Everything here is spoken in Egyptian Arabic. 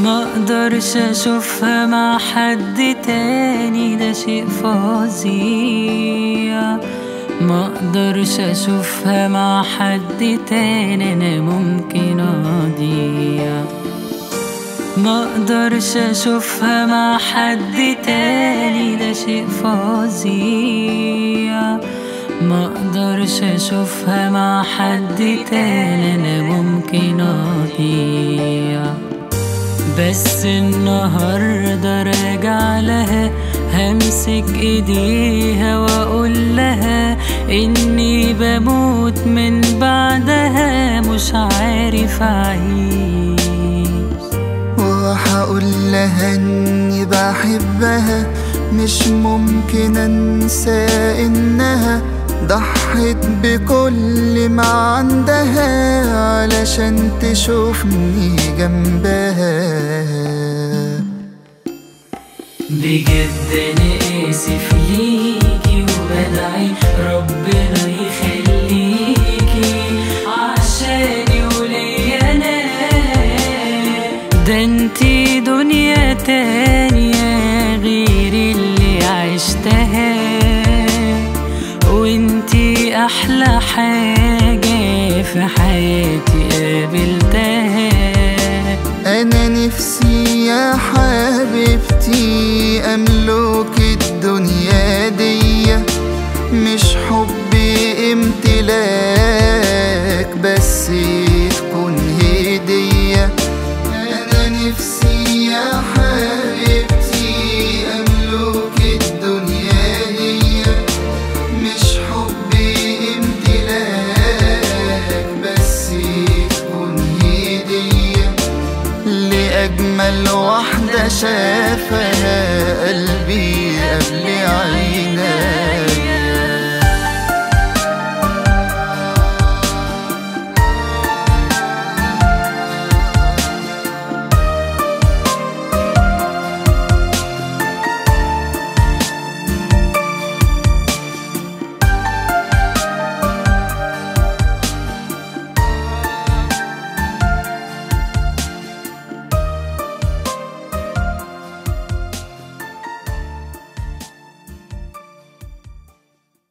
ما اقدرش اشوفها مع حد تاني ده شيء فظيع ما اقدرش اشوفها مع حد تاني انا ممكن اضيع ما اقدرش اشوفها مع حد تاني ده شيء فظيع ما اقدرش اشوفها مع حد تاني انا ممكن اضيع بس النهاردة راجع لها همسك ايديها واقول لها اني بموت من بعدها مش عارف اعيش وهقول لها اني بحبها مش ممكن انسى انها ضحت بكل ما عندها علشان تشوفني جنبها بجد انا اسف ليكي وبدعي ربنا يخليكي عشاني وليا انا ده انتي دنيا تانية غير اللي عشتها وانتي احلى حاجة في حياتي قابلتها انا نفسي يا حبيبتي املك الدنيا دي مش حبي امتلاك بس تكون هدية انا نفسي يا حبيبتي املك الدنيا دي مش حبي امتلاك بس تكون هدية لأجمل واحدة شافها قلبي قبل عيني